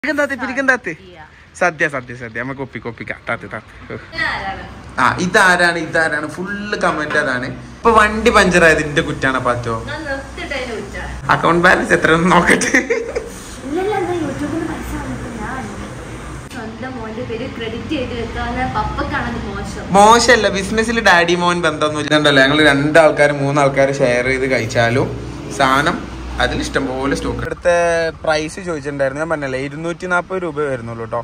പിരിക്കന്താത്ത് പിരിക്കന്താത്ത് സദ്യ സദ്യ സദ്യ നമുക്ക് ഒപ്പിക്ക് ഒപ്പിക്കാം താത്ത് താത്ത് ആ ഇതാരാണ് ഇതാരാണ് ഫുള്ള് കമന്റ് അതാണ് ഇപ്പൊ വണ്ടി പഞ്ചറായത് ഇതിന്റെ കുറ്റാണ് പറ്റോ അക്കൗണ്ട് ബാലൻസ് എത്ര നോക്കട്ടെ സ്വന്തം മോന്റെ പേര് ക്രെഡിറ്റ് ചെയ്ത് വെക്കാന്ന് പപ്പക്കാണത് മോശം മോശമല്ല ബിസിനസ്സിൽ ഡാഡി മോൻ ബന്ധമൊന്നും ഇല്ലല്ലോ ഞങ്ങൾ രണ്ടാൾക്കാർ മൂന്നാൾക്കാർ ഷെയർ ചെയ്ത് കഴിച്ചാലും സാധനം അതിൽ ഇഷ്ടംപോലെ സ്റ്റോക്ക് ഇവിടുത്തെ പ്രൈസ് ചോദിച്ചിട്ടുണ്ടായിരുന്നു ഞാൻ പറഞ്ഞല്ലേ ഇരുന്നൂറ്റി നാൽപ്പത് രൂപ വരുന്നുള്ളൂ കേട്ടോ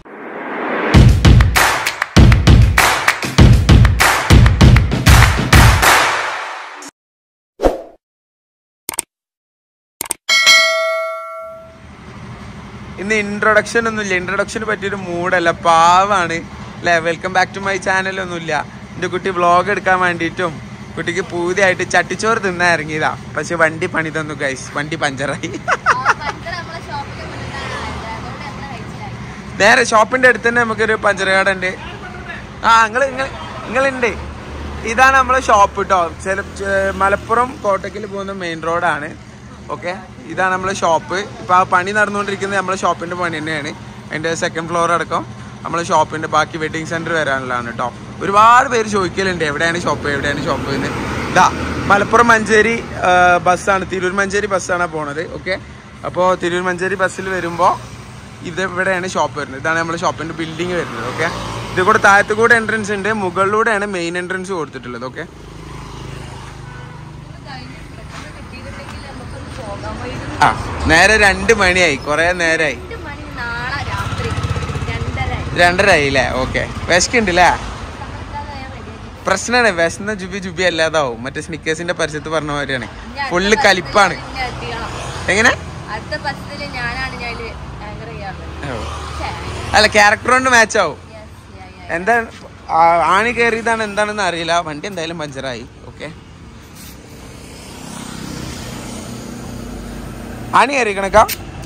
ഇന്ന് ഇൻട്രൊഡക്ഷൻ ഒന്നുമില്ല ഇൻട്രൊഡക്ഷന് പറ്റിയൊരു മൂഡല്ല പാവാണ് അല്ലേ welcome back to my channel ഒന്നുമില്ല എൻ്റെ കുട്ടി വ്ളോഗ് എടുക്കാൻ വേണ്ടിയിട്ടും കുട്ടിക്ക് പൂതിയായിട്ട് ചട്ടിച്ചോറ് തിന്നാൻ ഇറങ്ങിയതാ പക്ഷെ വണ്ടി പണി തന്നു ഗൈസ് വണ്ടി പഞ്ചറായി നേരെ ഷോപ്പിന്റെ അടുത്ത് തന്നെ നമുക്കൊരു പഞ്ചർ കട ഉണ്ട് ആ നിങ്ങൾ നിങ്ങൾ നിങ്ങളുണ്ട് ഇതാണ് നമ്മളെ ഷോപ്പ് കേട്ടോ ചില ചെ- മലപ്പുറം കോട്ടയ്ക്കിൽ പോകുന്ന മെയിൻ റോഡാണ് ഓക്കെ ഇതാണ് നമ്മളെ ഷോപ്പ് ഇപ്പൊ ആ പണി നടന്നുകൊണ്ടിരിക്കുന്നത് നമ്മളെ ഷോപ്പിന്റെ പണി തന്നെയാണ് അതിന്റെ സെക്കൻഡ് ഫ്ലോർ അടക്കം നമ്മളെ ഷോപ്പിന്റെ ബാക്കി വെഡിങ് സെന്റർ വരാനുള്ളതാണ് കേട്ടോ ഒരുപാട് പേര് ചോദിക്കലുണ്ട് എവിടെയാണ് ഷോപ്പ് എവിടെയാണ് ഷോപ്പ് എന്ന് ഇതാ മലപ്പുറം മഞ്ചേരി ആ, ബസ്സാണ് തിരൂർ മഞ്ചേരി ബസ്സാണ് പോണത് ഓക്കെ അപ്പോൾ തിരൂർ മഞ്ചേരി ബസ്സിൽ വരുമ്പോൾ ഇത് ഇവിടെയാണ് ഷോപ്പ് വരുന്നത് ഇതാണ് നമ്മുടെ ഷോപ്പിന്റെ ബിൽഡിംഗ് വരുന്നത് ഓക്കെ ഇത് കൂടെ താഴത്തു കൂടെ എൻട്രൻസ് ഉണ്ട് മുകളിലൂടെയാണ് മെയിൻ എൻട്രൻസ് കൊടുത്തിട്ടുള്ളത് ഓക്കെ ആ നേരെ രണ്ട് മണിയായി കുറെ നേരായി രണ്ട് മണി നാളെ രാത്രി രണ്ടര രണ്ടര ആയില്ലേ ഓക്കെ വിശക്കുണ്ട് അല്ലേ പ്രശ്നമാണ് വിശന്ന ജുബി ജുബി അല്ലാതാവും മറ്റേ സ്നിക്കേഴ്സിന്റെ പരിസരത്ത് പറഞ്ഞ മാതിരിയാണ് ഫുള്ള് കലിപ്പാണ് എങ്ങനെ അടുത്ത ബസ്സില് ഞാനാണ് ഞാൻ ആങ്കർ ചെയ്യാറുള്ളത് ഓ. അല്ല ക്യാരക്ടർ കൊണ്ട് മാച്ച് ആവും Yes, yeah, yeah. എന്താ ആ- ആണി കയറിയതാണ് എന്താണെന്ന് അറിയില്ല വണ്ടി എന്തായാലും പഞ്ചറായി ഓക്കെ ആണി കയറി കണക്കാ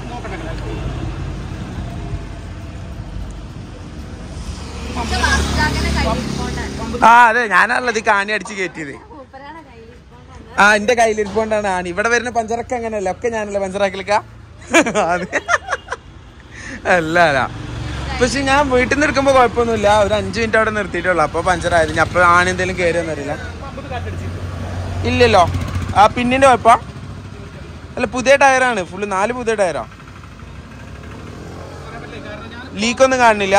പക്ഷെ വാസുദാകന്റെ കയ്യിലിരിപ്പോണ്ടാണ്. ആ അതെ ഞാനാണല്ലോ ഇത് ആണി അടിച്ച് കയറ്റിയത് മൂപ്പരാണ് കയ്യിലിരിപ്പോണ്ടാണ്. ആ എന്റെ കയ്യിലിരിപ്പോണ്ടാണ് ആണി ഇവിടെ വരുന്ന പഞ്ചറൊക്കെ അങ്ങനെയല്ല ഒക്കെ ഞാനല്ലേ പഞ്ചറാക്കലിക്ക അത് അല്ല അല്ല പക്ഷെ ഞാൻ വീട്ടിൽ നിന്ന് എടുക്കുമ്പോ കുഴപ്പമൊന്നുമില്ല ഒരു അഞ്ചു മിനിറ്റ് അവിടെ നിർത്തിയിട്ടുള്ളൂ അപ്പൊ പഞ്ചറായിരുന്നു അപ്പൊ ആണി എന്തെങ്കിലും കയറിയെന്നറിയില്ല ഇല്ലല്ലോ ആ പിന്നിന്റെ കുഴപ്പ അല്ല പുതിയ ടയറാണ് ഫുള്ള് നാല് പുതിയ ടയറാ ലീക്കൊന്നും കാണുന്നില്ല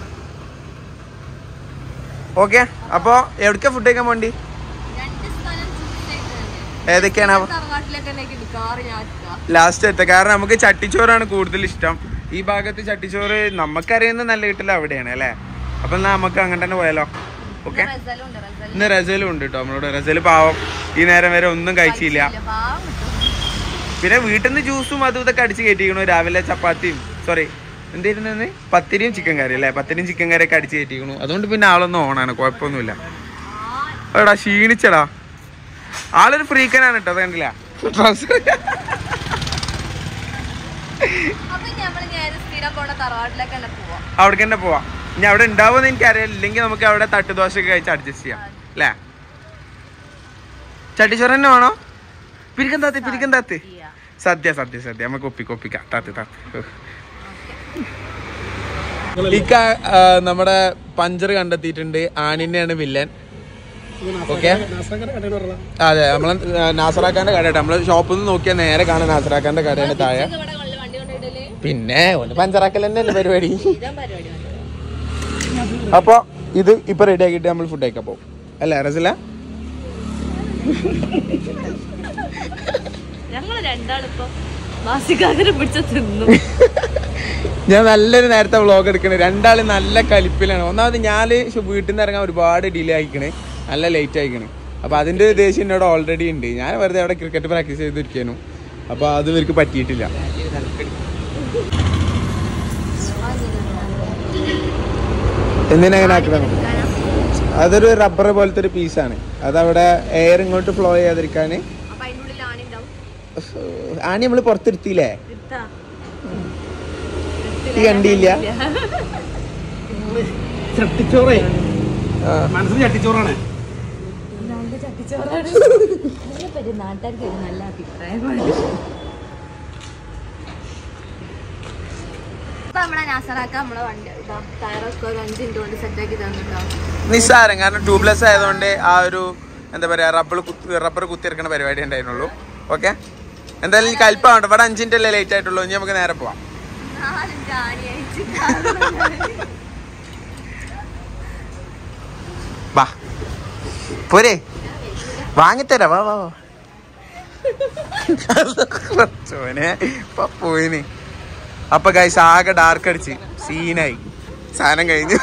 ഓക്കെ അപ്പൊ എവിടേക്കാ ഫുഡ് കഴിക്കാൻ വേണ്ടി രണ്ട് സ്ഥലം choose ചെയ്തതല്ലേ. ഏതൊക്കെയാണ് അവ- തറവാട്ടിലൊക്കെ ഉണ്ടെങ്കിൽ മിക്കവാറും ഞാൻ എത്തുക. ലാസ്റ്റ് എത്താം കാരണം നമുക്ക് ചട്ടിച്ചോറാണ് കൂടുതൽ ഇഷ്ടം ഈ ഭാഗത്ത് ചട്ടിച്ചോറ് നമുക്കറിയുന്ന നല്ല കിട്ടില്ല അവിടെയാണ് അല്ലേ അപ്പൊ എന്നാ നമുക്ക് അങ്ങനെ തന്നെ പോയാലോ ഓക്കെ റസലും ഉണ്ട്, റസലും ഇന്ന് റസലും ഉണ്ട് കേട്ടോ നമ്മളോട് റസല് പാവം ഈ നേരം വരെ ഒന്നും കഴിച്ചില്ല ഇല്ല, പാവം കിട്ടും. പിന്നെ വീട്ടിൽ നിന്ന് ജ്യൂസും അതും ഇതൊക്കെ അടിച്ച് കയറ്റിക്കണു രാവിലെ ചപ്പാത്തിയും സോറി എന്തായിരുന്നു പത്തിരിയും ചിക്കൻ കറി അല്ലേ പത്തിരിയും ചിക്കൻ കറിയൊക്കെ അടിച്ച് കയറ്റിക്കണു അതുകൊണ്ട് പിന്നെ ആളൊന്നും ഓണാണ് കുഴപ്പമൊന്നുമില്ല എടാ ക്ഷീണിച്ചടാ ആളൊരു ഫ്രീക്കനാണ് കേട്ടോ അത് കണ്ടില്ല ട്രൗസർ അപ്പൊ ഞമ്മള് നേരെ സ്ഥിരം പോണ തറവാട്ടിലേക്ക് തന്നെ പോവാം അവിടേക്ക് തന്നെ പോവാം ഇനി അവിടെ ഉണ്ടാവുമെന്ന് എനിക്കറിയാം ഇല്ലെങ്കിൽ നമുക്ക് അവിടെ തട്ടുദോശയൊക്കെ കഴിച്ച് അഡ്ജസ്റ്റ് ചെയ്യാം അല്ലേ ചട്ടിച്ചോറ് തന്നെ വേണോ പിരിക്കൻ താത്ത് പിരിക്കൻ താത്ത് സദ്യ സദ്യ സദ്യ നമുക്ക് ഒപ്പിക്ക് ഒപ്പിക്കാം താത്ത് താത്ത് ഇക്ക ആ, നമ്മുടെ പഞ്ചർ കണ്ടെത്തിയിട്ടുണ്ട് ആണിനെയാണ് വില്ലൻ ഓക്കെ അതെ നമ്മളെ ആ, നാസറാക്കാന്റെ കടയായിട്ട് നമ്മള് ഷോപ്പിൽ നിന്ന് നോക്കിയാൽ നേരെ കാണാൻ നാസറാക്കാന്റെ കടയാണ് താഴെ ഇവിടെ കൊള്ള വണ്ടി കൊണ്ടിടല് പിന്നെ ഒന്ന് പഞ്ചറാക്കൽ തന്നെയല്ലേ പരിപാടി ഇതാ പരിപാടി വന്നത്. അപ്പൊ ഇത് ഇപ്പൊ റെഡി ആക്കിയിട്ട് നമ്മൾ ഫുഡ് കഴിക്കാൻ പോകും അല്ലേ റസില ഞങ്ങള് രണ്ടാളിപ്പോ മാസികാകരെ പിടിച്ച തിന്നു ഞാൻ നല്ലൊരു നേരത്തെ വ്ളോഗ് എടുക്കണേ രണ്ടാളും നല്ല കലിപ്പിലാണ് ഒന്നാമത് ഞാൻ വീട്ടിൽ നിന്ന് ഇറങ്ങാൻ ഒരുപാട് ഡിലേ ആയിക്കണ് നല്ല ലേറ്റ് ആയിക്കണ് അപ്പൊ അതിന്റെ ഒരു ദേഷ്യം എന്നോട് ഓൾറെഡി ഉണ്ട് ഞാൻ വെറുതെ അവിടെ ക്രിക്കറ്റ് പ്രാക്ടീസ് ചെയ്തിരിക്കാനും അപ്പൊ അത് ഇവർക്ക് പറ്റിയിട്ടില്ല എന്തിനാ അങ്ങനെ ആക്കണം അതൊരു റബ്ബർ പോലത്തെ ഒരു പീസാണ് അതവിടെ എയർ ഇങ്ങോട്ട് ഫ്ലോ ചെയ്യാതിരിക്കാൻ അപ്പൊ അതിന്റെ ഉള്ളിൽ ആണിണ്ടാവും ആണി നമ്മള് പുറത്തെടുത്തില്ലേ എടുത്താ ഈ കണ്ടിയില്ല ചട്ടിച്ചോറേ ആ. മനസ്സിന് ചട്ടിച്ചോറാണ് നല്ല ചട്ടിച്ചോറാണ് അതിനെപ്പറ്റി നാട്ടുകാർക്ക് ഒരു നല്ല അഭിപ്രായമാണ് അപ്പൊ നമ്മളെ നാസറാക്ക നമ്മളെ വണ്ടി ഇതാ ടയറൊക്കെ ഒരു അഞ്ച് മിനിറ്റ് കൊണ്ട് സെറ്റാക്കി തന്നിട്ടോ നിസ്സാരം കാരണം ട്യൂബ്ലെസ് ആയതുകൊണ്ട് ആ ഒരു എന്താ പറയാ റബ്ബർ കുത്തി റബ്ബർ കുത്തിയെടുക്കുന്ന പരിപാടി ഉണ്ടായിരുന്നുള്ളൂ ഓക്കെ എന്തായാലും ഈ കൽപ്പാവണ്ട ഇവിടെ അഞ്ചിൻ്റെ അല്ലേ ലേറ്റ് ആയിട്ടുള്ളൂ ഇനി നമുക്ക് നേരെ പോവാം നാലഞ്ച് ആണി അയച്ച് വാ പോരെ വാങ്ങിത്തരാ വാ വാ വാ ചോനെ ഇപ്പൊ പോയിന് അപ്പൊ ഗൈസ് ആകെ ഡാർക്ക് അടിച്ച് സീനായി സാധനം കഴിഞ്ഞു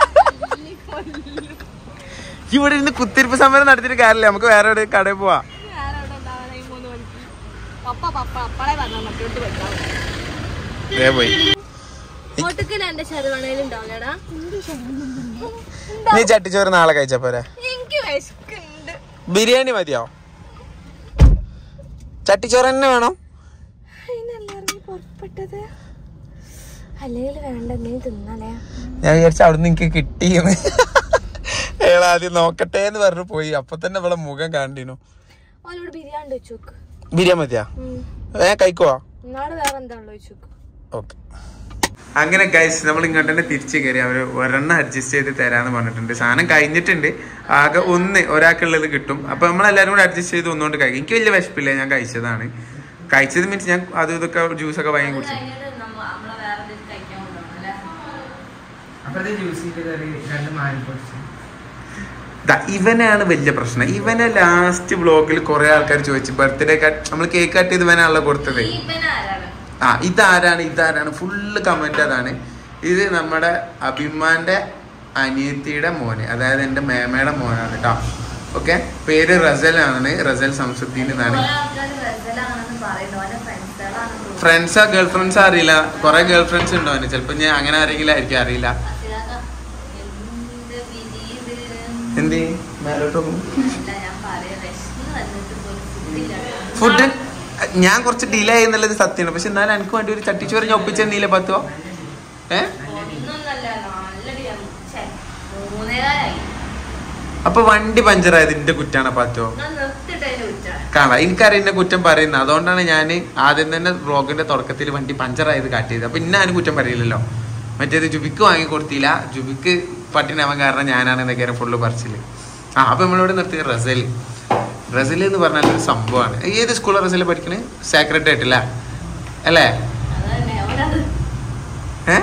ഇവിടെ ഇരുന്ന് കുത്തിരിപ്പ് സമരം നടത്തിയിട്ട് കാര്യമില്ല നമുക്ക് വേറെ എവിടെ കടയിൽ പോവാ ഞാനവിടെ ഉണ്ടാവണ ഈ മൂന്ന് മണിക്ക് പപ്പ പപ്പ അപ്പളെ പറഞ്ഞാൽ മറ്റോട്ട് വെക്കാം ദേ പോയി കോട്ടക്കൽ എന്റെ ശതമാനം ഉണ്ടാവില്ലടാ നീ ചട്ടിച്ചോറ് നാളെ കഴിച്ചാ പോരെ എനിക്ക് വിശക്കുണ്ട് ബിരിയാണി മതിയോ ചട്ടിച്ചോറ് തന്നെ വേണം അതിനല്ലായിരുന്നു പുറപ്പെട്ടത് അല്ലെങ്കിൽ വേണ്ട നീ തിന്നലേ ഞാൻ വിചാരിച്ച അവിടുന്ന് എനിക്ക് കിട്ടിയെന്ന് അയാൾ ആദ്യം നോക്കട്ടെ എന്ന് പറഞ്ഞു പോയി അപ്പൊ തന്നെ ഇവിടെ മുഖം കണ്ടിനു ഓനോട് ബിരിയാണി വെച്ച് നോക്ക് ബിരിയാണി മതിയാ ഏ കഴിക്കുവാ നാളെ വേറെ എന്താണല്ലോ വെച്ച് നോക്ക് ഓക്കെ അങ്ങനെ ഗൈസ് നമ്മൾ ഇങ്ങോട്ട് തന്നെ തിരിച്ചു കയറി അവർ ഒരെണ്ണം അഡ്ജസ്റ്റ് ചെയ്ത് തരാന്ന് പറഞ്ഞിട്ടുണ്ട് സാധനം കഴിഞ്ഞിട്ടുണ്ട് ആകെ ഒന്ന് ഒരാൾക്കുള്ളത് കിട്ടും അപ്പൊ നമ്മളെല്ലാരും കൂടെ അഡ്ജസ്റ്റ് ചെയ്ത് ഒന്നുകൊണ്ട് കഴിക്കും എനിക്ക് വലിയ വിശപ്പില്ല ഞാൻ കഴിച്ചതാണ് കഴിച്ചത് മീൻസ് ഞാൻ അതും ഇതൊക്കെ ജ്യൂസൊക്കെ വാങ്ങി കുടിച്ചു ദാ ഇവനാണ് വലിയ പ്രശ്നം ഇവനെ ലാസ്റ്റ് ബ്ലോഗിൽ കുറെ ആൾക്കാർ ചോദിച്ചു ബർത്ത്ഡേ നമ്മൾ കേക്ക് കട്ട് ചെയ്ത് ഇവനാണല്ലോ കൊടുത്തത് ആ ഇതാരാണ് ഇതാരാണ് ഫുള്ള് കമന്റ് അതാണ് ഇത് നമ്മുടെ അഭിമാന്റെ അനിയത്തിയുടെ മോന് അതായത് എൻ്റെ മേമയുടെ മോനാണ് കേട്ടോ ഓക്കെ പേര് റസൽ ആണ് റസൽ സംസുദ്ദീൻ എന്നാണ് ഫ്രണ്ട്സാ ഗേൾ ഫ്രണ്ട്സാ അറിയില്ല കുറെ ഗേൾ ഫ്രണ്ട്സ് ഉണ്ടോ അവന് ചിലപ്പോ ഞാൻ അങ്ങനെ ആരെങ്കിലും ആയിരിക്കും അറിയില്ല എന്ത് ഫുഡ് ഞാൻ കുറച്ച് ഡിലേ എന്നുള്ളത് സത്യമാണ് പക്ഷെ എന്നാലും എനിക്ക് വേണ്ടി ഒരു ചട്ടിച്ചോറ് ഞാൻ ഒപ്പിച്ചെന്നീല പത്തോ ഏ അപ്പൊ വണ്ടി പഞ്ചറായത് എന്റെ കുറ്റാണ് പത്തോ കാണാം എനിക്കറിയാം എന്റെ കുറ്റം പറയുന്നത് അതുകൊണ്ടാണ് ഞാൻ ആദ്യം തന്നെ ബ്ലോഗിന്റെ തുടക്കത്തിൽ വണ്ടി പഞ്ചറായത് കാട്ടിയത് അപ്പൊ ഇന്ന ആരും കുറ്റം പറയില്ലല്ലോ മറ്റേത് ജുബിക്ക് വാങ്ങി കൊടുത്തില്ല ജുബിക്ക് പട്ടിനാവാൻ കാരണം ഞാനാണ് എന്നൊക്കെ ഫുള്ള് പറിച്ചില് ആ അപ്പൊ നമ്മളിവിടെ നിർത്തി റസൽ റസൽ എന്ന് പറഞ്ഞാൽ ഒരു സംഭവമാണ് ഏത് സ്കൂളിൽ റസൽ പഠിക്കണേ സാക്രട്ട് ആയിട്ടില്ല അല്ലേ ഏ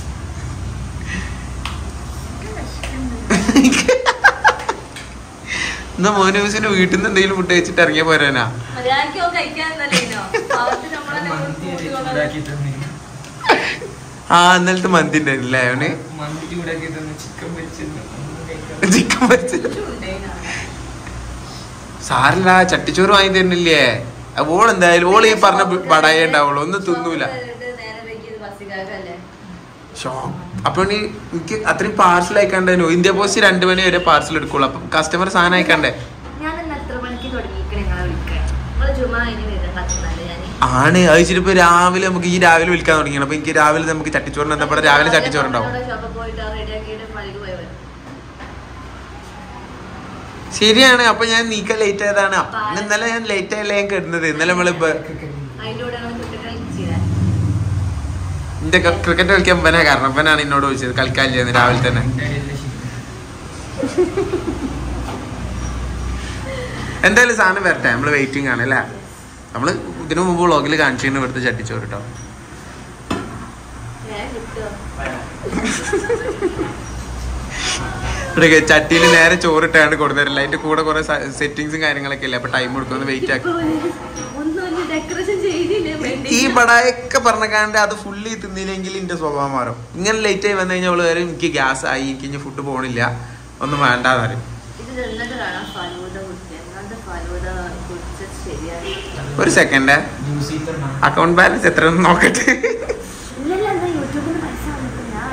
എന്നാ മോനൂസിന്റെ വീട്ടിൽ നിന്ന് എന്തെങ്കിലും ഫുഡ് കഴിച്ചിട്ട് ഇറങ്ങിയ പോരാനാ ആ ഇന്നലത്തെ മന്തി ഉണ്ടായിരുന്നില്ലേ അവന് ചിക്കൻ പൊരിച്ചത് സാറില്ല ചട്ടിച്ചോറ് വാങ്ങി തരുന്നില്ലേ ഓൾ എന്തായാലും ഓൾ ഈ പറഞ്ഞ ബടായി ഉണ്ടാവുള്ളൂ ഒന്നും തിന്നൂല ഷോ അപ്പൊ നീ എനിക്ക് അത്രയും പാർസൽ അയക്കാണ്ടോ ഇന്ത്യ പോസ്റ്റ് രണ്ടു മണി വരെ പാർസൽ എടുക്കുള്ളൂ അപ്പൊ കസ്റ്റമർ സാധനം അയക്കണ്ടേ ഞാൻ ഇന്ന് എത്ര മണിക്ക് തുടങ്ങിയിരിക്കണേ നിങ്ങളെ വിളിക്കാൻ നിങ്ങള് ചുമ്മാ അതിന് വരുന്നുണ്ടാക്കുന്നല്ലേ ഞാൻ ആണ് അയച്ചിട്ട് ഇപ്പൊ രാവിലെ നമുക്ക് ഈ രാവിലെ വിൽക്കാൻ തുടങ്ങിയാണ് അപ്പൊ എനിക്ക് രാവിലെ നമുക്ക് ചട്ടിച്ചോറിന് എന്താ രാവിലെ ചട്ടിച്ചോറുണ്ടാവും ഷോപ്പിൽ പോയിട്ട് റെഡിയാക്കിയിട്ട് പള്ളിക്ക് പോയി വരും ശരിയാണ് അപ്പൊ ഞാൻ നീക്കാൻ ലേറ്റ് ആയതാണ് അപ്പൊ ഇന്നലെ ഞാൻ ലേറ്റ് ആയല്ലേ ഞാൻ കിടന്നത് ഇന്നലെ നമ്മള് ഇപ്പൊ അതിന്റെ കൂടെ ഞങ്ങൾ ക്രിക്കറ്റ് കളിച്ചില്ല എന്റെ ക്രിക്കറ്റ് കളിക്കാൻ ഇവനാ കാരണം ഇവനാണ് എന്നോട് ചോദിച്ചത് കളിക്കാനില്ലെന്ന് രാവിലെ തന്നെ എന്തായാലും സാധനം വരട്ടെ നമ്മള് വെയിറ്റിംഗ് ആണ് അല്ലേ നമ്മള് ഇതിനു മുമ്പ് വ്ളോഗിൽ കാണിച്ചിരുന്നു ഇവിടുത്തെ ചട്ടിച്ചോറ് കേട്ടോ ഞാൻ കിട്ടുമോ ഇവിടെ ചട്ടിയിൽ നേരെ ചോറിട്ടാണ് കൊടുത്തരില്ല അതിന്റെ കൂടെ കുറെ സെറ്റിങ്സും കാര്യങ്ങളൊക്കെ ഇല്ലേ അപ്പൊ ടൈം കൊടുക്കുന്നു വെയിറ്റ് ആക്കി ഒന്നും ഡെക്കറേഷൻ ചെയ്തില്ലേ ഈ ബടായൊക്കെ പറഞ്ഞക്കാണ്ട് അത് ഫുള്ളി തിന്നില്ലെങ്കിൽ എന്റെ സ്വഭാവം മാറും ഇങ്ങനെ ലേറ്റ് ആയി വന്നു കഴിഞ്ഞാൽ അവള് വരും എനിക്ക് ഗ്യാസ് ആയി എനിക്ക് ഇനി ഫുഡ് പോണില്ല ഒന്നും വേണ്ടാന്ന് പറയും ഇത് നിന്നിട്ട് കാണാം ഫലൂദ കുടിക്കാൻ അങ്ങനത്തെ ഫലൂദ കുടിച്ചത് ശരിയാണ് ഒരു സെക്കൻഡ് അക്കൗണ്ട് ബാലൻസ് എത്ര നോക്കട്ടെ ഇല്ലല്ല എന്താ യൂട്യൂബിൽ പൈസ വന്നിട്ട് ഞാൻ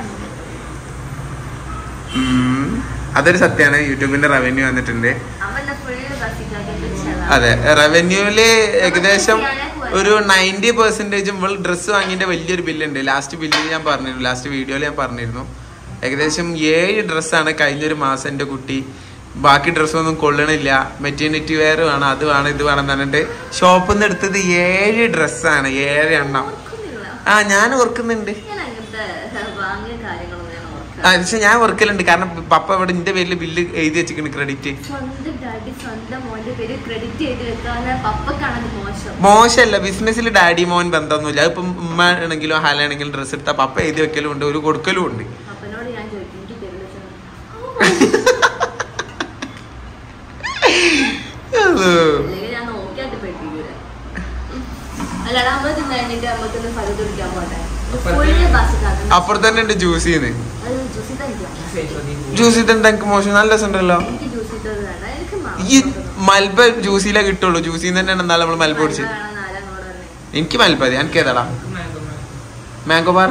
ഉം. അതൊരു സത്യമാണ് യൂട്യൂബിന്റെ റവന്യൂ വന്നിട്ടുണ്ട് അമ്മ എന്നാ ഫുള്ള് ബസ്സിക്കാക്കി അതെ റവന്യൂല് ഏകദേശം ഒരു നയൻറ്റി പെർസെന്റേജും ഇവൾ ഡ്രസ്സ് വാങ്ങിന്റെ വലിയൊരു ബില്ലുണ്ട് ലാസ്റ്റ് ബില്ലിൽ ഞാൻ പറഞ്ഞിരുന്നു ലാസ്റ്റ് വീഡിയോയിൽ ഞാൻ പറഞ്ഞിരുന്നു ഏകദേശം ഏഴ് ഡ്രസ്സാണ് കഴിഞ്ഞൊരു മാസം എൻ്റെ കുട്ടി ബാക്കി ഡ്രസ്സൊന്നും കൊള്ളണില്ല മെറ്റേണിറ്റി വെയർ വേണം അത് വേണം ഇത് വേണം എന്ന് പറഞ്ഞിട്ട് ഷോപ്പിൽ നിന്ന് എടുത്തത് ഏഴ് ഡ്രസ്സാണ് ഏഴ് എണ്ണം ആ ഞാൻ ഓർക്കുന്നുണ്ട് ഞാൻ അങ്ങനത്തെ വാങ്ങിയ കാര്യങ്ങളൊന്നും ഞാൻ ആ ഓർക്കാം പക്ഷെ ഞാൻ ഓർക്കലുണ്ട് കാരണം പപ്പ ഇവിടെ എന്റെ പേരിൽ ബില്ല് എഴുതി വെച്ചിരിക്കണ് ക്രെഡിറ്റ് സ്വന്തം ഡാഡി സ്വന്തം മോന്റെ പേര് ക്രെഡിറ്റ് ചെയ്ത് വെക്കാതെ പപ്പക്കാണത് മോശം മോശമല്ല ബിസിനസ്സിൽ ഡാഡി മോൻ ബന്ധമൊന്നുമില്ല അതിപ്പം ഉമ്മ ആണെങ്കിലും ഹാലാണെങ്കിലും ഡ്രസ്സ് എടുത്താൽ പപ്പ എഴുതി വെക്കലും ഉണ്ട് ഒരു കൊടുക്കലും ഉണ്ട് അപ്പനോട് ഞാൻ ചോദിക്കും എനിക്ക് തരില്ല അല്ലെങ്കിൽ ഞാൻ നോക്കിയാട്ട് പെട്ടിക്കൂല അല്ല നമ്മൾ തിന്ന് കഴിഞ്ഞിട്ട് നമുക്കൊന്ന് ഫലം കുടിക്കാൻ പോട്ടെ ഫുള്ള് ബസ് അപ്പുറത്ത് തന്നെ ഉണ്ട് ജ്യൂസ് ചെയ്യുന്നത് അത് ജ്യൂസ് തനിക്ക് ജ്യൂസ് ഇതെന്താ എനിക്ക് മോശം നല്ല രസമുണ്ടല്ലോ എനിക്ക് ജ്യൂസ് ഇട്ടത് വേണ്ട എനിക്ക് ഈ മൽബ ജ്യൂസിലേ കിട്ടുള്ളൂ ജ്യൂസിൽ നിന്ന് തന്നെയാണ് എന്നാലും നമ്മൾ മൽബ കുടിച്ചത് എനിക്ക് മൽബ മതി എനിക്ക് ഏതാടാ മാംഗോ ബാർ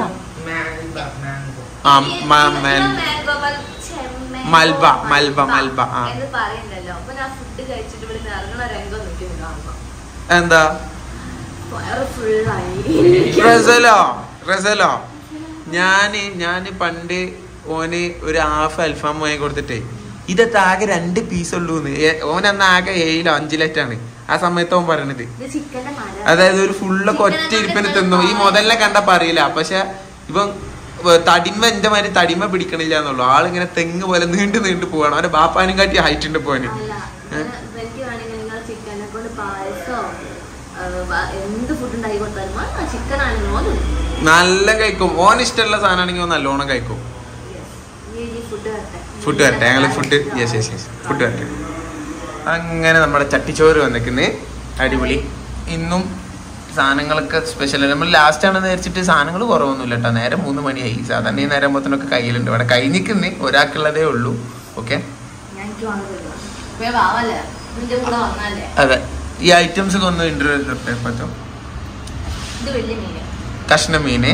ആ മ- മൽ- മൽബ, മൽബ, മൽബ, ആ. എന്ന് പറയണ്ടല്ലോ അപ്പൊ ഞാൻ ഫുഡ് കഴിച്ചിട്ട് ഇവിടെ ഇറങ്ങണ രംഗം നിൽക്കുന്നു കാണുമ്പോ എന്താ വയറ് ഫുള്ളായി റസലോ റസലോ ഞാന് ഞാന് പണ്ട് ഓന് ഒരു ഹാഫ് അൽഫാം വാങ്ങി കൊടുത്തിട്ടേ ഇതൊക്കെ ആകെ രണ്ട് പീസ് ഉള്ളൂ ഓൻ അന്ന് ആകെ ഏഴിലോ അഞ്ചിലേറ്റാണ് ആ സമയത്ത് ഓൻ പറയണത് ഇത് ചിക്കന്റെ മര അതായത് ഒരു ഫുള്ളൊക്കെ ഒറ്റ ഇരിപ്പിന് തിന്നു ഈ മുതലിനെ കണ്ടപ്പോ അറിയില്ല പക്ഷെ ഇവൻ വ- തടിമ എന്റെ മാതിരി തടിമ പിടിക്കണില്ല എന്നുള്ളൂ ആളിങ്ങനെ തെങ്ങ് പോലെ നീണ്ടു നീണ്ടു പോവാണ് അവന്റെ ബാപ്പാനും കാട്ടി ഹൈറ്റ് ഉണ്ട് പോവാന് അല്ല എനിക്ക് വേണമെങ്കിൽ നിങ്ങൾ ചിക്കനെ കൊണ്ട് പായസോ ആ, വ- എന്ത് ഫുഡ് ഉണ്ടാക്കി കൊടുത്താലും ആ ചിക്കൻ ആണെങ്കിൽ ഓന് നല്ല കഴിക്കും ഓൻ ഇഷ്ടമുള്ള സാധനമാണെങ്കിൽ ഓൻ നല്ലോണം കഴിക്കും ഫുഡ് വരട്ടെ ഫുഡ് വരട്ടെ ഞങ്ങൾ food yes yes yes food വരട്ടെ അങ്ങനെ നമ്മുടെ ചട്ടിച്ചോറ് വന്നിക്കുന്നത് അടിപൊളി ഇന്നും സാധനങ്ങളൊക്കെ സ്പെഷ്യൽ നമ്മൾ ലാസ്റ്റ് ആണെന്ന് വിചാരിച്ചിട്ട് സാധനങ്ങൾ കുറവൊന്നുമില്ല കേട്ടോ നേരെ മൂന്ന് മണിയായി സാധാരണ ഈ നേരം ആകുമ്പോഴത്തേനൊക്കെ കയ്യിലുണ്ട് ഇവിടെ കഴിഞ്ഞിക്കുന്നേ ഒരാൾക്കുള്ളതേ ഉള്ളൂ ഓക്കെ ഞാൻ എനിക്ക് വാങ്ങുന്നില്ല ഇപ്പൊ വാവല്ലേ നിന്റെ കൂടെ വന്നാലേ അതെ ഈ ഐറ്റംസ് ഒക്കെ ഒന്ന് ഇന്റർവ്യൂ പറ്റും ഇത് വലിയ മീന് കഷ്ണ മീന്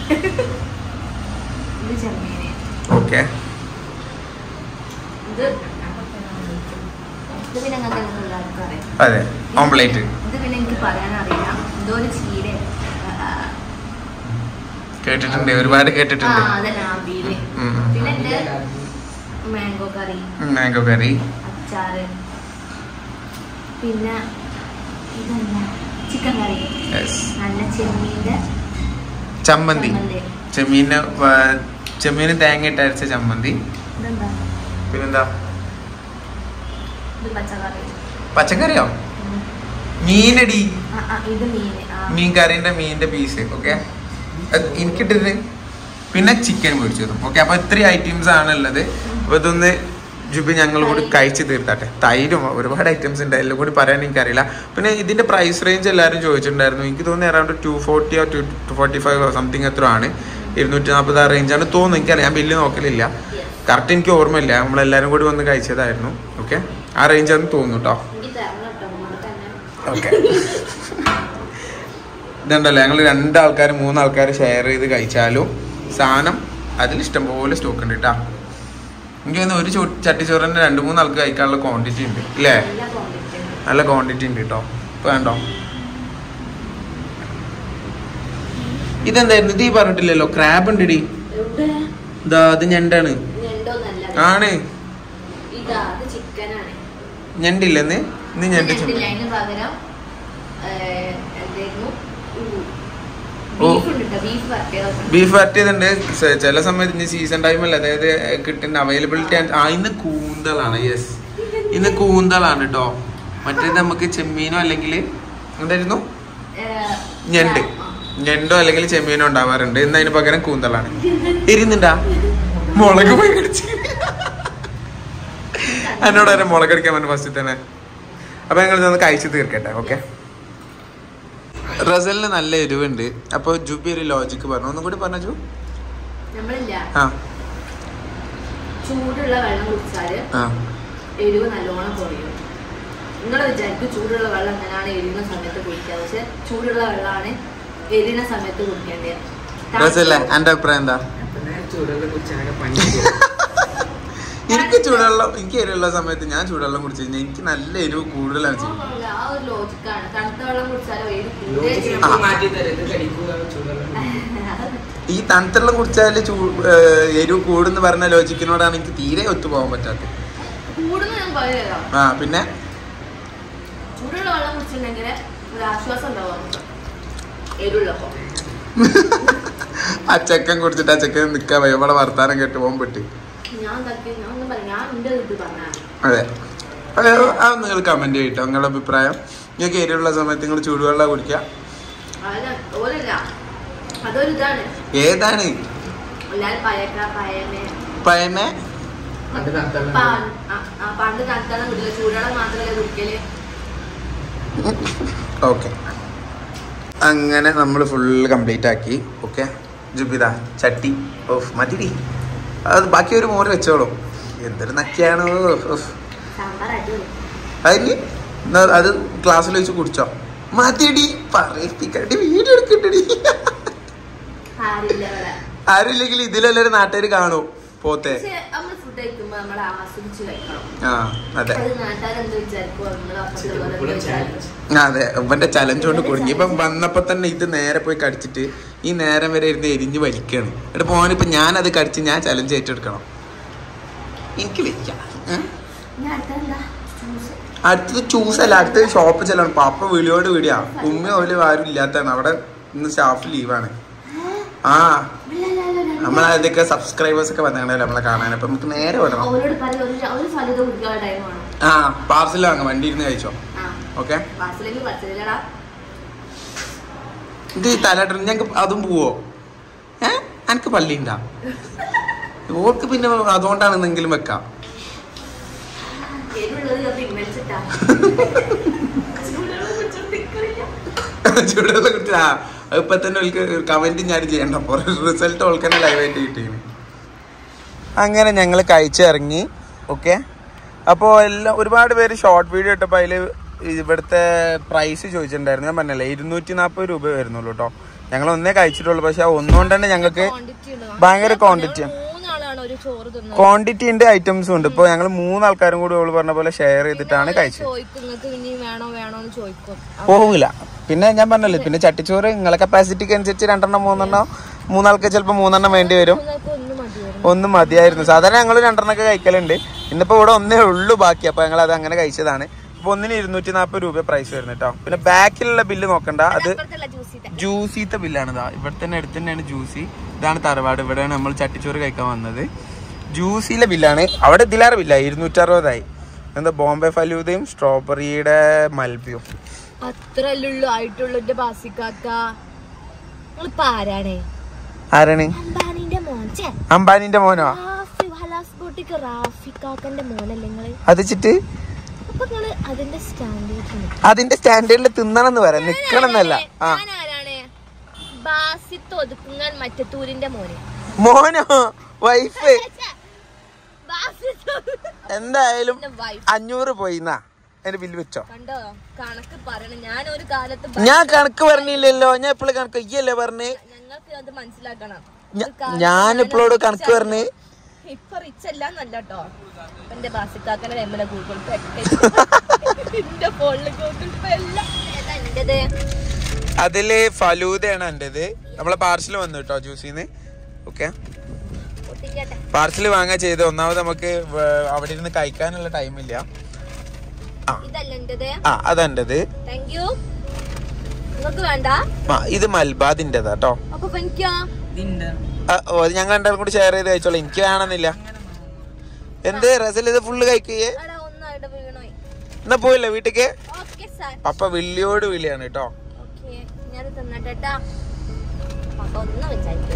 ഇത് ചെമ്മീന് ഓക്കെ ഇത് ഇത് പിന്നെ ഞങ്ങൾക്ക് എല്ലാവർക്കും അറിയാം അതെ ഓംപ്ലേറ്റ് ഇത് പിന്നെ എനിക്ക് പറയാനറിയില്ല എന്തോ ഒരു ചീര കേട്ടിട്ടുണ്ട് ഒരുപാട് ആ കേട്ടിട്ടുണ്ട് അതന്നെ ആബിയില് ഉം, ഉം. പിന്നെ എന്റെ മാംഗോ കറി മാംഗോ കറി അച്ചാറ് പിന്നെ ഇതെന്താ ചിക്കൻ കറി യെസ് നല്ല ചെമ്മീന്റെ ചമ്മന്തി ചമ്മന്തി. ചെമ്മീന് വ- ചെമ്മീന് തേങ്ങ ഇട്ട് അരച്ച ചമ്മന്തി ഇതെന്താ പിന്നെന്താ ഇത് പച്ചക്കറി പച്ചക്കറിയോ ഉം. മീനടി ആ, ആ, ഇത് മീന് ആ. മീൻ കറിന്റെ മീനിന്റെ പീസ് ഓക്കെ എനിക്കിട്ടത് പിന്നെ ചിക്കൻ പൊരിച്ചതും ഓക്കെ അപ്പൊ ഇത്രയും ഐറ്റംസ് ആണ് ഉള്ളത് അപ്പൊ ഇതൊന്ന് ജുബി ഞങ്ങൾ കൂടി കഴിച്ച് തീർത്താട്ടെ തൈരും ഒരുപാട് ഐറ്റംസ് ഉണ്ട് എല്ലാം കൂടി പറയാൻ എനിക്കറിയില്ല പിന്നെ ഇതിന്റെ പ്രൈസ് റേഞ്ച് എല്ലാവരും ചോദിച്ചിട്ടുണ്ടായിരുന്നു എനിക്ക് തോന്നുന്നു അറൗണ്ട് ടു ഫോർട്ടിയോ two two forty five something എത്ര ആണ് ഇരുന്നൂറ്റി നാൽപ്പത് ആ റേഞ്ചാണ് തോന്നുന്നു എനിക്കറിയാം ഞാൻ ബില്ല് നോക്കലില്ല കറക്റ്റ് എനിക്ക് ഓർമ്മയില്ല നമ്മളെല്ലാവരും കൂടി വന്ന് കഴിച്ചതായിരുന്നു ഓക്കെ ആ റേഞ്ചാണെന്ന് തോന്നുന്നു കേട്ടോ എനിക്ക് തരണം കേട്ടോ ഇവിടെ തന്നെ ഓക്കെ ഇതുണ്ടല്ലോ ഞങ്ങൾ രണ്ടാൾക്കാർ മൂന്നാൾക്കാർ ഷെയർ ചെയ്ത് കഴിച്ചാലും സാധനം അതിൽ ഇഷ്ടംപോലെ സ്റ്റോക്ക് ഉണ്ട് കേട്ടാ എനിക്ക് തോന്നുന്നു ഒരു ചോ- ചട്ടിച്ചോറിന് രണ്ട് മൂന്ന് ആൾക്ക് കഴിക്കാനുള്ള ക്വാണ്ടിറ്റി ഉണ്ട് ഇല്ലേ നല്ല ക്വാണ്ടിറ്റി നല്ല ക്വാണ്ടിറ്റി ഉണ്ട് കേട്ടോ ഇപ്പൊ വേണ്ടോ ഇതെന്തായിരുന്നു ഇത് ഈ പറഞ്ഞിട്ടില്ലല്ലോ ക്രാബ് ഉണ്ട് ഡി എവിടെ ഇതാ അത് ഞണ്ടാണ് ഞണ്ടോന്നല്ല ആണ് ഇതാ അത് ചിക്കനാണ് ഞണ്ടില്ലെന്ന് ഇന്ന് ഞണ്ട് ചു- ഞണ്ടില്ല അതിന് പകരം ഏഹ്, എന്തായിരുന്നു ഓ. ബീഫ് ഉണ്ട് കേട്ടോ ബീഫ് വരട്ടിയതൊക്കെ ബീഫ് വരട്ടിയതുണ്ട് സ- ചില സമയത്ത് ഇനി സീസൺ ടൈമല്ല അതായത് കിട്ടുന്ന അവൈലബിലിറ്റി ആ ഇന്ന് കൂന്തളാണ് യെസ് ഇന്ന് കൂന്തളാണ് കേട്ടോ മറ്റേത് നമുക്ക് ചെമ്മീനോ അല്ലെങ്കിൽ എന്തായിരുന്നു ഏഹ്, ഞണ്ട് ആ. ഞണ്ടോ അല്ലെങ്കിൽ ചെമ്മീനോ ഉണ്ടാവാറുണ്ട് ഇന്ന് അതിന് പകരം കൂന്തളാണ് ഇരുന്നുണ്ടാ മുളക് പോയി കടിച്ച് എന്നോട് വരെ മുളക് അടിക്കാൻ പറ്റും ഫസ്റ്റ് തന്നെ അപ്പൊ ഞങ്ങൾ ഇതൊന്ന് കഴിച്ച് തീർക്കട്ടെ ഓക്കെ റസലിന് നല്ല എരിവുണ്ട് അപ്പൊ ജുബി ഒരു ലോജിക്ക് പറഞ്ഞു ഒന്നും കൂടി പറഞ്ഞു ജു നമ്മളില്ല ആ ചൂടുള്ള വെള്ളം കുടിച്ചാല് ആ എരിവ് നല്ലോണം കുറയും നിങ്ങൾ വിചാരിക്കും ചൂടുള്ള വെള്ളം എങ്ങനെയാണ് എരിയുന്ന സമയത്ത് കുടിക്കുക പക്ഷെ ചൂടുള്ള വെള്ളമാണ് എരിയുന്ന സമയത്ത് കുടിക്കേണ്ടത് റസല്ലേ എന്റെ അഭിപ്രായം എന്താ എനിക്ക് ചൂടുവെള്ളം എനിക്ക് എരിവുള്ള സമയത്ത് ഞാൻ ചൂടുവെള്ളം കുടിച്ചു കഴിഞ്ഞാൽ എനിക്ക് നല്ല എരിവ് കൂടുതലാണ് ചെയ്യും ആ ഒരു ലോജിക്കാണ് തണുത്ത വെള്ളം കുടിച്ചാലോ എരിവ് കൂടുതൽ ഈ തണുത്തുള്ളം കുടിച്ചാൽ ചൂ ഏഹ് എരിവ് കൂടുന്ന് പറഞ്ഞ ലോജിക്കിനോടാണ് എനിക്ക് തീരെ ഒത്തുപോകാൻ പറ്റാത്തത് കൂടുന്ന ഞാൻ പറയല്ലോ ആ പിന്നെ ചൂടുള്ള വെള്ളം കുടിച്ചിട്ടുണ്ടെങ്കിൽ ഒരു ആശ്വാസം ഉണ്ടാവും നമുക്ക് എരിവുള്ളപ്പോ ആ ചെക്കൻ കുടിച്ചിട്ട് ആ ചെക്കൻ നിക്കാൻ വയ്യ ഇവിടെ വർത്താനം കേട്ട് പോകാൻ പറ്റി ഞാൻ തട്ടി ഞാൻ ഒന്നും പറയാം ഞാൻ എന്റെ ഇത് പറഞ്ഞാണ് അതെ അതെ അത് നിങ്ങൾ കമന്റ് ചെയ്യട്ടോ നിങ്ങളുടെ അഭിപ്രായം നിങ്ങൾക്ക് എരിവുള്ള സമയത്ത് നിങ്ങൾ ചൂടുവെള്ളം കുടിക്കുക അതല്ല ഓലല്ല അതൊരു ഇതാണ് ഏതാണ് എല്ലാരും പയക്ക പയമേ പയമേ പാ- ആ, ആ, പണ്ട് തണുത്തെല്ലാം കുടിക്കില്ല ചൂടുവെള്ളം മാത്രമല്ലേ കുടിക്കല് ഓക്കെ അങ്ങനെ നമ്മൾ ഫുള്ള് കംപ്ലീറ്റ് ആക്കി ഓക്കെ ജുബിത ചട്ടി ഓഫ് മതിരി അത് ബാക്കി ഒരു മോര് വെച്ചോളൂ എന്തൊരു നക്കിയാണോ ഓഫ് സാമ്പാർ അടിപൊളി അതിന് എന്നാ അത് ക്ലാസ്സിൽ വെച്ച് കുടിച്ചോ മതിടി പറയിപ്പിക്കടി വീഡിയോ എടുക്കണ്ടടി ആരില്ല ഇവിടെ ആരുമില്ലെങ്കിൽ ഇതിലെല്ലാവരും നാട്ടുകാർ കാണൂ പോത്തെ പക്ഷെ നമ്മൾ ഫുഡ് കഴിക്കുമ്പോ നമ്മൾ ആസ്വദിച്ച് കഴിക്കണം ആ അതെ അത് നാട്ടുകാരെന്ത് വിചാരിക്കുമോ നമ്മൾ അപ്പുറത്തുള്ളവരെന്ത് എപ്പോഴും വിചാരിക്കും അതെ ഇവന്റെ ചലഞ്ച് കൊണ്ട് കുടുങ്ങി ഇപ്പം വന്നപ്പോ തന്നെ ഇത് നേരെ പോയി കടിച്ചിട്ട് ഈ നേരം വരെ ഇരുന്ന് എരിഞ്ഞ് വലിക്കാണ് എന്നിട്ട് പോകാനിപ്പോ ഞാനത് കടിച്ച് ഞാൻ ചലഞ്ച് ഏറ്റെടുക്കണം എനിക്ക് വെക്കാം ഏ? ഞാൻ അടുത്തെന്താ ജ്യൂസ് അടുത്തത് ചൂസ് അല്ല അടുത്തത് ഷോപ്പ് ചെല്ലണം പാപ്പ വിളിയോട് വിളിയാ ഉമ്മ ഓല് ആരും ഇല്ലാത്തതാണ് അവിടെ ഇന്ന് സ്റ്റാഫ് ലീവാണ് ആ നമ്മളതൊക്കെ സബ്സ്ക്രൈബേഴ്സ് ഒക്കെ വന്നിട്ടുണ്ടല്ലോ നമ്മളെ കാണാൻ അപ്പൊ നമുക്ക് നേരെ വിടണം അവരോട് പറയും ഒരു ഒരു ഫലിത കുടിക്കാനുള്ള ടൈം വേണം ആ പാർസൽ വാങ്ങാം വണ്ടി ഇരുന്ന് കഴിച്ചോ ആ ഓക്കെ പാർസലെങ്കിൽ പച്ചലടാ ഇത് ഈ തലട്ടൻ ഞങ്ങൾക്ക് അതും പോവോ ഏ എനിക്ക് പള്ളിണ്ടാ ഓർക്ക് പിന്നെ അതുകൊണ്ടാണെന്നെങ്കിലും വെക്കാം എരിവുള്ളത് ഞാൻ പിൻവലിച്ചിട്ടാ ചൂടുവെള്ളം കുടിച്ചിട്ട് നിൽക്കില്ല. ചൂടുവെള്ളം കുടിച്ചാ ഇപ്പൊ തന്നെ ഓൾക്ക് കമന്റ് ഞാൻ ചെയ്യണ്ട അപ്പൊ റിസൾട്ട് ഓൾക്ക് തന്നെ ലൈവായിട്ട് കിട്ടിയിരുന്നു അങ്ങനെ ഞങ്ങൾ കഴിച്ചിറങ്ങി ഓക്കെ അപ്പോൾ എല്ലാം ഒരുപാട് പേര് ഷോർട്ട് വീഡിയോ ഇട്ടപ്പോൾ അതിൽ ഇവിടുത്തെ പ്രൈസ് ചോദിച്ചിട്ടുണ്ടായിരുന്നു ഞാൻ പറഞ്ഞല്ലേ ഇരുന്നൂറ്റി നാൽപ്പത് രൂപ വരുന്നുള്ളൂ കേട്ടോ ഞങ്ങൾ ഒന്നേ കഴിച്ചിട്ടുള്ളൂ പക്ഷെ ആ ഒന്നുകൊണ്ട് തന്നെ ഞങ്ങൾക്ക് ക്വാണ്ടിറ്റി ഉണ്ട് ഭയങ്കര ക്വാണ്ടിറ്റി മൂന്നാളാണ് ഒരു ചോറ് തിന്നത് ക്വാണ്ടിറ്റി ഉണ്ട് ഐറ്റംസും ഉണ്ട് ഇപ്പോൾ ഞങ്ങൾ മൂന്നാൾക്കാരും കൂടി ഓള് പറഞ്ഞ പോലെ ഷെയർ ചെയ്തിട്ടാണ് കഴിച്ചത് ചോദിക്കും നിങ്ങൾക്ക് ഇനി വേണോ വേണോ എന്ന് ചോദിക്കും പോകില്ല പിന്നെ ഞാൻ പറഞ്ഞല്ലോ പിന്നെ ചട്ടിച്ചോറ് നിങ്ങളെ കപ്പാസിറ്റിക്ക് അനുസരിച്ച് രണ്ടെണ്ണം മൂന്നെണ്ണം മൂന്നാൾക്ക് ചിലപ്പോൾ മൂന്നെണ്ണം വേണ്ടി വരും നിങ്ങൾക്ക് ഒന്നും മതിയായിരുന്നു ഒന്നും മതിയായിരുന്നു സാധാരണ ഞങ്ങൾ രണ്ടെണ്ണമൊക്കെ കഴിക്കലുണ്ട് ഇന്നിപ്പോ ഇവിടെ ഒന്നേ ഉള്ളൂ ബാക്കി അപ്പൊ ഞങ്ങൾ അത് അങ്ങനെ കഴിച്ചതാണ് ഇപ്പൊ ഒന്നിന് ഇരുന്നൂറ്റി നാൽപ്പത് രൂപ പ്രൈസ് വരുന്നത് കേട്ടോ പിന്നെ ബാക്കിലുള്ള ബില്ല് നോക്കണ്ട അത് അപ്പുറത്തുള്ള ജ്യൂസിന്റെ ജ്യൂസിത്തെ ബില്ലാണ് ഇതാ ഇവിടെ തന്നെ അടുത്ത് തന്നെയാണ് ജ്യൂസി ഇതാണ് തറവാട് ഇവിടെയാണ് നമ്മൾ ചട്ടിച്ചോറ് കഴിക്കാൻ വന്നത് ജ്യൂസിയിലെ ബില്ലാണ് അവിടെ ഇതിലാറ് ബില്ല ഇരുന്നൂറ്ററുപതായി എന്താ ബോംബെ ഫലൂദയും സ്ട്രോബെറിയുടെ മൽബിയും അത്രല്ലേ ഉള്ളു ആയിട്ടുള്ളൂ എന്റെ ബാസിക്കാക്ക നിങ്ങളിപ്പോ ആരാണേ ആരാണ് അംബാനിന്റെ മോൻ ഛെ, അംബാനിന്റെ മോനോ റാഫി ഹലാസ് ബോട്ടിക്ക് റാഫിക്കാക്കന്റെ മോനല്ലേ നിങ്ങള് അത് വെച്ചിട്ട് അപ്പൊ നിങ്ങള് അതിന്റെ സ്റ്റാൻഡേർഡ് അതിന്റെ സ്റ്റാൻഡേർഡിൽ തിന്നണം എന്ന് പറയാം നിക്കണം എന്നല്ല ആ ഞാൻ ആരാണ് ബാസിത്ത് ഒതുക്കുങ്ങാൻ മറ്റത്തൂരിന്റെ മോന് മോനോ വൈഫ് ഛെ, ബാസിത്ത് എന്തായാലും ഒതുക്കുങ്ങന്റെ wife. അഞ്ഞൂറ് പോയി എന്നാ എന്റെ ബില്ല് വെച്ചോ കണ്ടോ കണക്ക് പറയണം ഞാൻ ഒരു കാലത്ത് ഞാൻ കണക്ക് പറഞ്ഞില്ലല്ലോ ഞാൻ എപ്പോഴും കണക്ക് ഇയ്യല്ലേ പറഞ്ഞ് ഞങ്ങൾക്ക് അത് മനസ്സിലാക്കണം ഞ- ഞാൻ എപ്പോഴോട് കണക്ക് പറഞ്ഞ് ഇപ്പൊ റിച്ച് അല്ല എന്നല്ല കേട്ടോ എന്റെ ബാസിക്കാക്കന്റെ എമ്മല ഗൂഗിൾ പേ എന്റെ ഫോണില് ഗൂഗിൾ പേ അല്ല ഏതാ എന്റേത് അതില് ഫലൂദയാണ് എന്റേത് നമ്മളെ പാർസൽ വന്നു കേട്ടോ ജ്യൂസിന്ന് ഓക്കെ പൊട്ടിക്കട്ടെ പാർസൽ വാങ്ങാൻ ചെയ്ത് ഒന്നാമത് നമുക്ക് വേ- അവിടെ ഇരുന്ന് കഴിക്കാനുള്ള ടൈമില്ല ഇതല്ല എന്റേത് ആ അതെന്റേത് താങ്ക് യു നിങ്ങൾക്ക് വേണ്ട ആ ഇത് മൽബാദിൻ്റെതാ കേട്ടോ അപ്പൊ എനിക്കോ ഞങ്ങൾ രണ്ടാളും കൂടി ഷെയർ ചെയ്ത് കഴിച്ചോളാം എനിക്ക് വേണമെന്നില്ല എന്ത് റസൽ ഇത് ഫുള്ള് കഴിക്കുകയെ എടാ ഒന്നായിട്ട് വീണോയി എന്നാ പോയില്ലേ വീട്ടിക്ക് ഓക്കെ സാർ പപ്പ വിളിയോട് വിളിയാണ് കേട്ടോ ഓക്കെ ഞാൻ തിന്നട്ടെ ട്ടാ. അപ്പൊ ഒന്നും വിചാരിക്കും